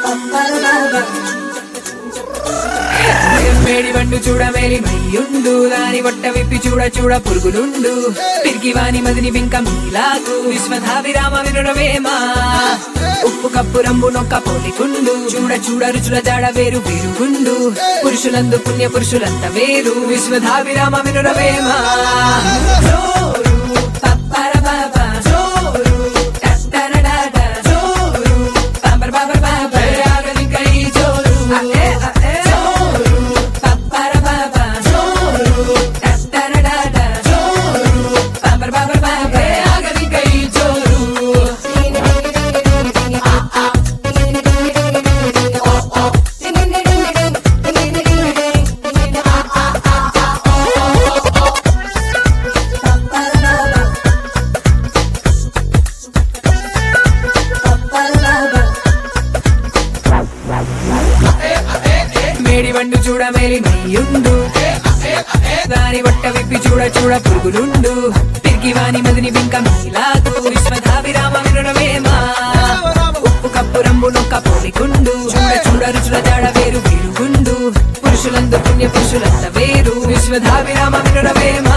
మేడి వండు చూడ మేలి మయ్యుండు దాని వట్ట విప్పి చూడ చూడ పురుగులుండు పిరికి వాని మదిని బింక మీలాగు విశ్వధావిరామ వినురవేమా ఉప్పు కప్పు రంబు నొక్క పోలికుండు చూడ చూడ రుచుల జాడ వేరు వేరుగుండు పురుషులందు పుణ్య పురుషులంత వేరు విశ్వధావిరామ వినురవేమా జోరు పప్పర బాబ జోరు టట్టరడాట జోరు పాంబర్ బాబర్ బాబర్ ఆగలి కై జోరు అఏ అఏ జోరు పప్పర బాబ జోరు టట్టరడాట జోరు పాంబర్ బాబర్ బాబర్ ఆగలి కై జోరు మేడి వండు చూడ మేలి మయ్యుండు దాని వట్ట విప్పి చూడ చూడ పురుగులుండు పిరికి వాని మదిని బింక మీలాగు విశ్వధావిరామ వినురవేమా ఉప్పు కప్పు రంబు నొక్క పోలికుండు చూడ చూడ రుచుల జాడ వేరు వేరుగుండు పురుషులందు పుణ్య పురుషులంత వేరు విశ్వధావిరామ వినురవేమా